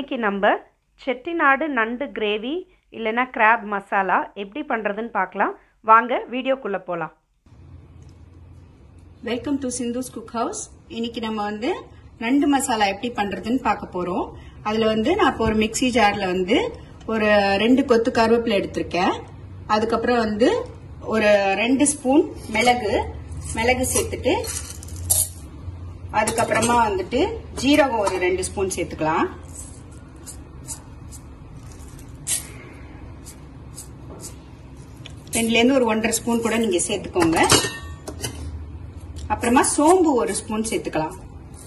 இன்னைக்கு நம்ம செட்டிநாடு நண்டு கிரேவி இல்லைன்னா கிராப் மசாலா எப்படி பண்ணுறதுன்னு பார்க்கலாம் வாங்க வீடியோக்குள்ளே போகலாம் welcome to Sindhu's cook house இன்னைக்கு நம்ம வந்து நண்டு மசாலா எப்படி பண்றதுன்னு பார்க்க போறோம் அதுல வந்து நான் இப்போ ஒரு மிக்ஸி ஜார்ல வந்து ஒரு ரெண்டு கொத்து கருவேப்பிலை எடுத்திருக்கேன் அதுக்கப்புறம் வந்து ஒரு ரெண்டு ஸ்பூன் மிளகு மிளகு சேர்த்துட்டு அதுக்கப்புறமா வந்துட்டு ஜீரகம் ஒரு ரெண்டு ஸ்பூன் சேர்த்துக்கலாம் ரெண்டுல இருந்து ஒரு ஒன்றரை ஸ்பூன் கூட நீங்க சேர்த்துக்கோங்க அப்புறமா சோம்பு ஒரு ஸ்பூன் சேர்த்துக்கலாம்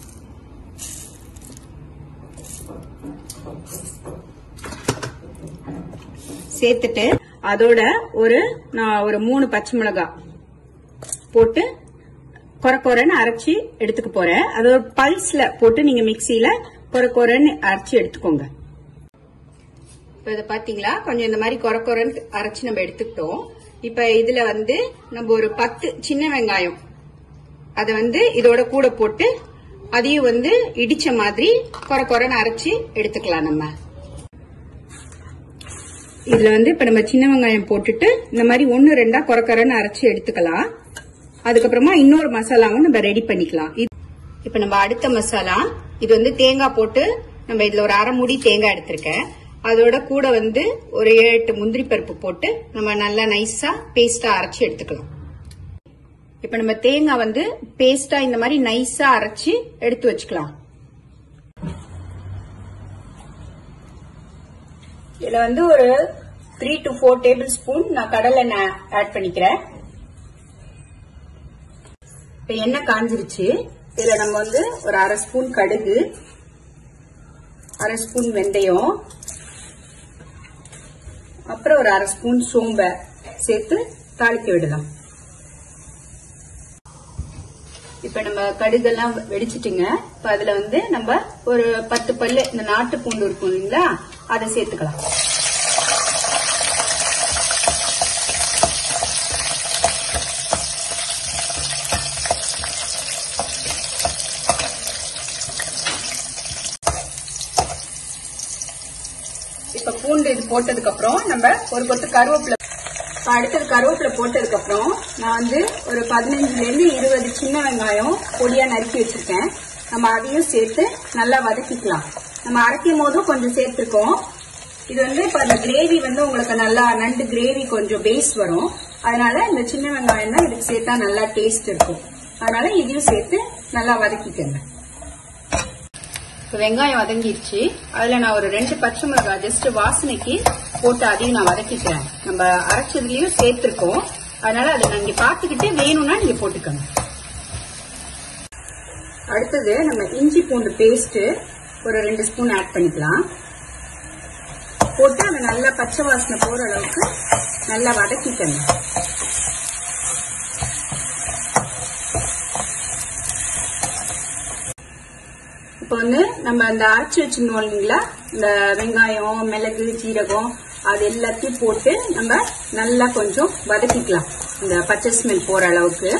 சேர்த்துட்டு அதோட ஒரு நான் ஒரு மூணு பச்சை மிளகாய் போட்டு கொர கொரன்னு அரைச்சி எடுத்துக்க போறேன் அது ஒரு பல்ஸ்ல போட்டு நீங்க மிக்சியில கொர கொரன்னு அரைச்சி எடுத்துக்கோங்க இப்ப இதை பாத்தீங்களா கொஞ்சம் இந்த மாதிரி கொர கொரன்னு அரைச்சி நம்ம எடுத்துக்கிட்டோம் இப்ப இதுல வந்து நம்ம ஒரு பத்து சின்ன வெங்காயம் அதை வந்து இதோட கூட போட்டு அதையும் வந்து இடிச்ச மாதிரி கொர கொரன்னு அரைச்சி எடுத்துக்கலாம் நம்ம இதுல வந்து இப்ப நம்ம சின்ன வெங்காயம் போட்டுட்டு இந்த மாதிரி ஒன்னு ரெண்டா கொர கொரன்னு அரைச்சி எடுத்துக்கலாம் அதுக்கப்புறமா இன்னொரு மசாலாவும் நம்ம ரெடி பண்ணிக்கலாம் இப்ப நம்ம அடுத்த மசாலா இது வந்து தேங்காய் போட்டு நம்ம இதுல ஒரு அரை மூடி தேங்காய் எடுத்திருக்கேன் அதோட கூட வந்து ஒரு ஏழு எட்டு முந்திரி பருப்பு போட்டு நம்ம நல்லா நைஸா பேஸ்டா அரைச்சி எடுத்துக்கலாம் இப்ப நம்ம தேங்காய் வந்து பேஸ்டா இந்த மாதிரி நைஸா அரைச்சி எடுத்து வச்சுக்கலாம் இதுல வந்து ஒரு three to four tablespoon நான் கடலை எண்ணெய் ஆட் பண்ணிக்கிறேன் இப்ப எண்ணெய் காஞ்சிருச்சு இதுல நம்ம வந்து ஒரு அரை ஸ்பூன் கடுகு அரை ஸ்பூன் வெந்தயம் அப்புறம் ஒரு அரை ஸ்பூன் சோம்ப சேர்த்து தாளிக்க விடலாம் இப்ப நம்ம கடுகெல்லாம் வெடிச்சிட்டுங்க இப்ப அதுல வந்து நம்ம ஒரு பத்து பல்லு இந்த நாட்டு பூண்டு இருக்கும் இல்லைங்களா அதை சேர்த்துக்கலாம் இப்ப பூண்டு இது போட்டதுக்கு அப்புறம் நம்ம ஒரு கொத்து கருவேப்பிலை அடுத்தது கருவேப்பிலை போட்டதுக்கு அப்புறம் நான் வந்து ஒரு பதினஞ்சுல இருந்து இருபது சின்ன வெங்காயம் பொடியா நறுக்கி வச்சிருக்கேன் நம்ம அதையும் சேர்த்து நல்லா வதக்கிக்கலாம் நம்ம அரைக்கும் போதும் கொஞ்சம் சேர்த்துருக்கோம் இது வந்து இப்ப அந்த கிரேவி வந்து உங்களுக்கு நல்லா நண்டு கிரேவி கொஞ்சம் பேஸ் வரும் அதனால இந்த சின்ன வெங்காயம் தான் இதுக்கு சேர்த்தா நல்லா டேஸ்ட் இருக்கும் அதனால இதையும் சேர்த்து நல்லா வதக்கிக்கங்க இப்போ வெங்காயம் வதங்கிருச்சு அதுல நான் ஒரு ரெண்டு பச்சை மிளகாய் ஜஸ்ட் வாசனைக்கு போட்டு அதையும் நான் வதக்கிக்கிறேன் நம்ம அரைச்சதுலயும் சேர்த்திருக்கோம் அதனால அதை நீங்க பாத்துக்கிட்டு வேணும்னா நீங்க போட்டுக்கோங்க அடுத்தது நம்ம இஞ்சி பூண்டு பேஸ்ட் ஒரு ரெண்டு ஸ்பூன் ஆட் பண்ணிக்கலாம் போட்டு அதை நல்லா பச்சை வாசனை போற அளவுக்கு நல்லா வதக்கிக்கணும் இப்போ வந்து நம்ம அந்த அரைச்சி வச்சிருந்தோம் இல்லைங்களா இந்த வெங்காயம் மிளகு ஜீரகம் அது எல்லாத்தையும் போட்டு நம்ம நல்லா கொஞ்சம் வதக்கிக்கலாம் இந்த பச்சை ஸ்மெல் போற அளவுக்கு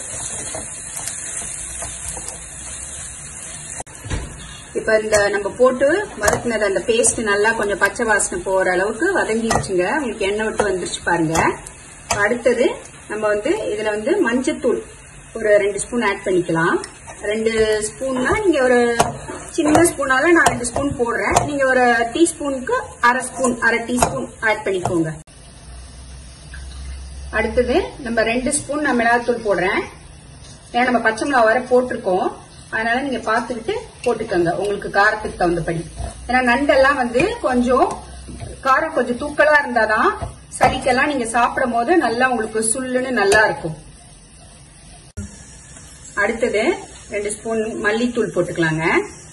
இப்ப இந்த நம்ம போட்டு வதக்கினது அந்த பேஸ்ட் நல்லா கொஞ்சம் பச்சை வாசனை போற அளவுக்கு வதங்கிடுச்சுங்க உங்களுக்கு எண்ணெய் விட்டு வந்துருச்சு பாருங்க அடுத்தது நம்ம வந்து இதுல வந்து மஞ்சத்தூள் ஒரு ரெண்டு ஸ்பூன் ஆட் பண்ணிக்கலாம் ரெண்டு ஸ்பூன்னா நீங்க ஒரு சின்ன ஸ்பூனால நான் ரெண்டு ஸ்பூன் போடுறேன் நீங்க ஒரு டீஸ்பூனுக்கு அரை ஸ்பூன் அரை டீஸ்பூன் ஆட் பண்ணிக்கோங்க அடுத்தது நம்ம ரெண்டு ஸ்பூன் நான் மிளகாத்தூள் போடுறேன் ஏன்னா நம்ம பச்சை மிளகா வர போட்டிருக்கோம் அதனால நீங்க பாத்துக்கிட்டு போட்டுக்கோங்க உங்களுக்கு காரத்துக்கு தகுந்தபடி ஏன்னா நண்டெல்லாம் வந்து கொஞ்சம் காரம் கொஞ்சம் தூக்கலா இருந்தாதான் சளிக்கெல்லாம் நீங்க சாப்பிடும் போது நல்லா உங்களுக்கு சுல்லுன்னு நல்லா இருக்கும் அடுத்தது ரெண்டு ஸ்பூன் மல்லித்தூள் போட்டுக்கலாங்க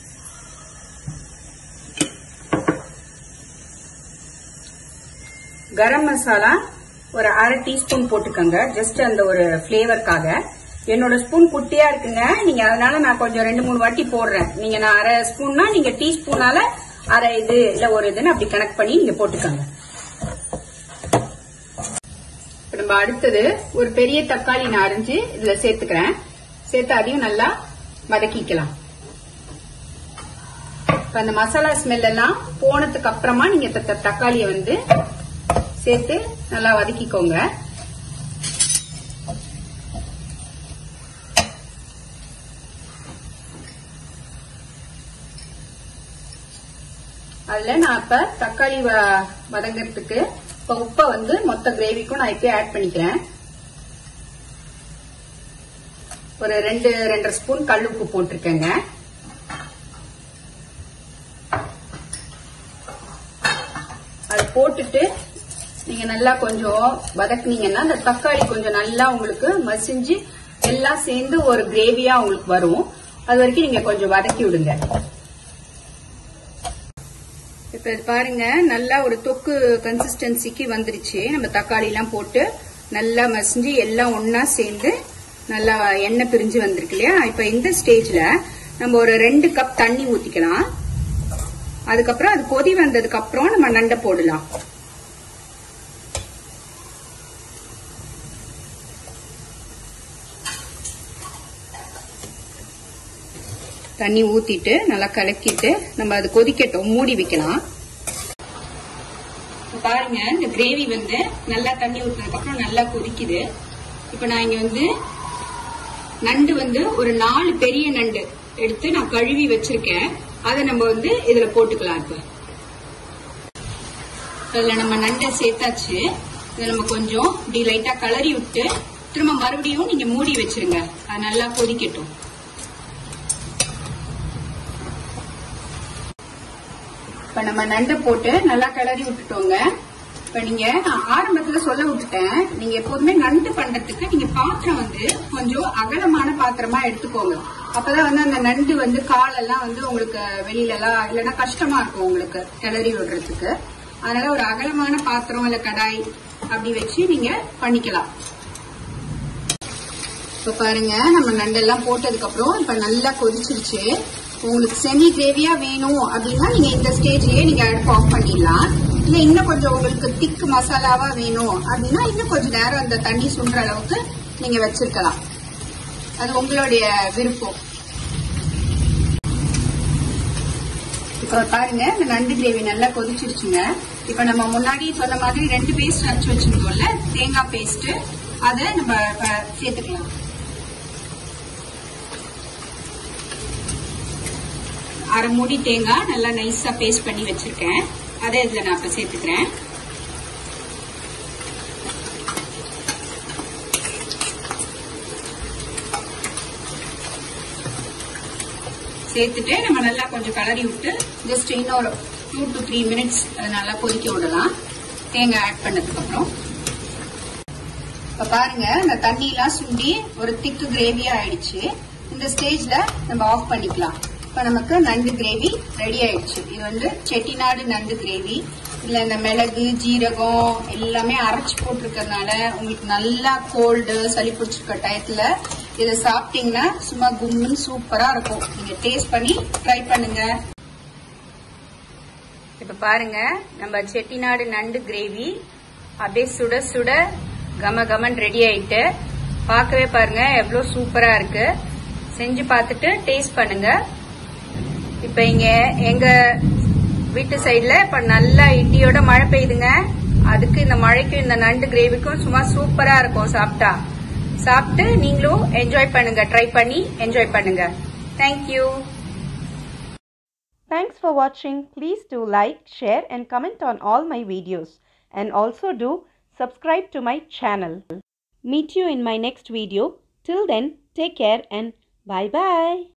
கரம் மசாலா ஒரு அரை டீஸ்பூன் போட்டுக்கோங்க ஜஸ்ட் அந்த ஒரு பிளேவருக்காக என்னோட ஸ்பூன் குட்டியா இருக்குங்க நீங்க அதனால நான் கொஞ்சம் ரெண்டு மூணு வாட்டி போடுறேன் நீங்க நான் அரை ஸ்பூன்னா நீங்க டீஸ்பூனால அரை இது இல்ல ஒரு இதுன்னு அப்படி கனெக்ட் பண்ணி நீங்க போட்டுக்கோங்க நம்ம அடுத்தது ஒரு பெரிய தக்காளி நான் அரிஞ்சு இதுல சேர்த்துக்கிறேன் சேர்த்து அதையும் நல்லா வதக்கிக்கலாம் இப்ப அந்த மசாலா ஸ்மெல் எல்லாம் போனதுக்கு அப்புறமா நீங்க த- த- தக்காளியை வந்து சேர்த்து நல்லா வதக்கிக்கோங்க அதுல நான் இப்ப தக்காளி வ- வதங்கறதுக்கு இப்ப உப்பை வந்து மொத்த கிரேவிக்கும் நான் இப்பயே ஆட் பண்ணிக்கிறேன் ஒரு ரெண்டு ரெண்டரை ஸ்பூன் கல் உப்பு போட்டிருக்கேங்க அது போட்டுட்டு நீங்க நல்லா கொஞ்சம் வதக்குனீங்கன்னா அந்த தக்காளி கொஞ்சம் நல்லா உங்களுக்கு மசிஞ்சு எல்லாம் சேர்ந்து ஒரு கிரேவியா உங்களுக்கு வரும் அது வரைக்கும் நீங்க கொஞ்சம் வதக்கி விடுங்க இப்ப இது பாருங்க நல்லா ஒரு தொக்கு கன்சிஸ்டன்சிக்கு வந்துருச்சு நம்ம தக்காளி எல்லாம் போட்டு நல்லா மசிஞ்சு எல்லாம் ஒன்னா சேர்ந்து நல்லா எண்ணெய் பிரிஞ்சு வந்திருக்கு இல்லையா இப்ப இந்த ஸ்டேஜ்ல நம்ம ஒரு ரெண்டு கப் தண்ணி ஊத்திக்கலாம் அதுக்கப்புறம் அது கொதி வந்ததுக்கு அப்புறம் நம்ம நண்டை போடலாம் தண்ணி ஊத்திட்டு நல்லா கலக்கிட்டு நம்ம அது கொதிக்கட்டும் மூடி வைக்கலாம் இப்ப பாருங்க இந்த கிரேவி வந்து நல்லா தண்ணி ஊற்றினதுக்கு அப்புறம் நல்லா கொதிக்குது இப்ப நான் இங்க வந்து நண்டு வந்து ஒரு நாலு பெரிய நண்டு எடுத்து நான் கழுவி வச்சிருக்கேன் அதை நம்ம வந்து இதுல போட்டுக்கலாம் இப்ப அதுல நம்ம நண்டை சேர்த்தாச்சு இதை நம்ம கொஞ்சம் இப்படி லைட்டா கலரி விட்டு திரும்ப மறுபடியும் நீங்க மூடி வச்சிருங்க அது நல்லா கொதிக்கட்டும் இப்ப நம்ம நண்டை போட்டு நல்லா கிளறி விட்டுட்டோங்க இப்ப நீங்க நான் ஆரம்பத்துல சொல்ல விட்டுட்டேன் நீங்க எப்போதுமே நண்டு பண்றதுக்கு நீங்க பாத்திரம் வந்து கொஞ்சம் அகலமான பாத்திரமா எடுத்துக்கோங்க அப்பதான் வந்து அந்த நண்டு வந்து காலெல்லாம் வந்து உங்களுக்கு வெளியில எல்லாம் இல்லைன்னா கஷ்டமா இருக்கும் உங்களுக்கு கிளறி விடுறதுக்கு அதனால ஒரு அகலமான பாத்திரம் இல்ல கடாய் அப்படி வச்சு நீங்க பண்ணிக்கலாம் இப்ப பாருங்க நம்ம நண்டெல்லாம் போட்டதுக்கு அப்புறம் இப்ப நல்லா கொதிச்சிருச்சு உங்களுக்கு செமி கிரேவியா வேணும் அப்படின்னா நீங்க இந்த ஸ்டேஜ்லயே நீங்க அடுப்பு ஆஃப் பண்ணிடலாம் இல்ல இன்னும் கொஞ்சம் உங்களுக்கு திக்கு மசாலாவா வேணும் அப்படின்னா இன்னும் கொஞ்சம் நேரம் அந்த தண்ணி சுண்டுற அளவுக்கு நீங்க வச்சிருக்கலாம் அது உங்களுடைய விருப்பம் இப்ப பாருங்க இந்த நண்டு கிரேவி நல்லா கொதிச்சிருச்சுங்க இப்ப நம்ம முன்னாடி சொன்ன மாதிரி ரெண்டு பேஸ்ட் அரைச்சு வச்சிருந்தோம்ல தேங்காய் பேஸ்ட் அதை நம்ம இப்ப சேர்த்துக்கலாம் அரை மூடி தேங்காய் நல்லா நைஸா பேஸ்ட் பண்ணி வச்சிருக்கேன் அதை இதுல நான் இப்ப சேர்த்துக்கிறேன் சேர்த்துட்டு நம்ம நல்லா கொஞ்சம் கலரி விட்டு ஜஸ்ட் இன்னொரு டூ டு த்ரீ மினிட்ஸ் அதை நல்லா கொதிக்க விடலாம் தேங்காய் ஆட் பண்ணதுக்கு அப்புறம் இப்ப பாருங்க இந்த தண்ணி எல்லாம் சுண்டி ஒரு திக்கு கிரேவியா ஆயிடுச்சு இந்த ஸ்டேஜ்ல நம்ம ஆஃப் பண்ணிக்கலாம் இப்ப நமக்கு நண்டு கிரேவி ரெடி ஆயிடுச்சு இது வந்து செட்டிநாடு நண்டு கிரேவி இதுல இந்த மிளகு ஜீரகம் எல்லாமே அரைச்சு போட்டிருக்கறதுனால உங்களுக்கு நல்லா கோல்டு சளி பிடிச்சிருக்க டயத்துல இதை சாப்பிட்டீங்கன்னா சும்மா கும்முன்னு சூப்பரா இருக்கும் நீங்க டேஸ்ட் பண்ணி ட்ரை பண்ணுங்க இப்ப பாருங்க நம்ம செட்டிநாடு நண்டு கிரேவி அப்படியே சுட சுட கம கமன் ரெடி ஆயிட்டு பார்க்கவே பாருங்க எவ்வளவு சூப்பரா இருக்கு செஞ்சு பார்த்துட்டு டேஸ்ட் பண்ணுங்க இப்ப இங்க எங்க வீட்டு சைடுல இப்ப நல்லா இடியோட மழை பெய்யுதுங்க அதுக்கு இந்த மழைக்கும் இந்த நண்டு கிரேவிக்கும் சும்மா சூப்பரா இருக்கும் சாப்பிட்டா சாப்பிட்டு நீங்களும் என்ஜாய் பண்ணுங்க ட்ரை பண்ணி என்ஜாய் பண்ணுங்க thank you Thanks for watching. Please do like, share and comment on all my videos. And also do subscribe to my channel. Meet you in my next video. Till then, take care and bye bye.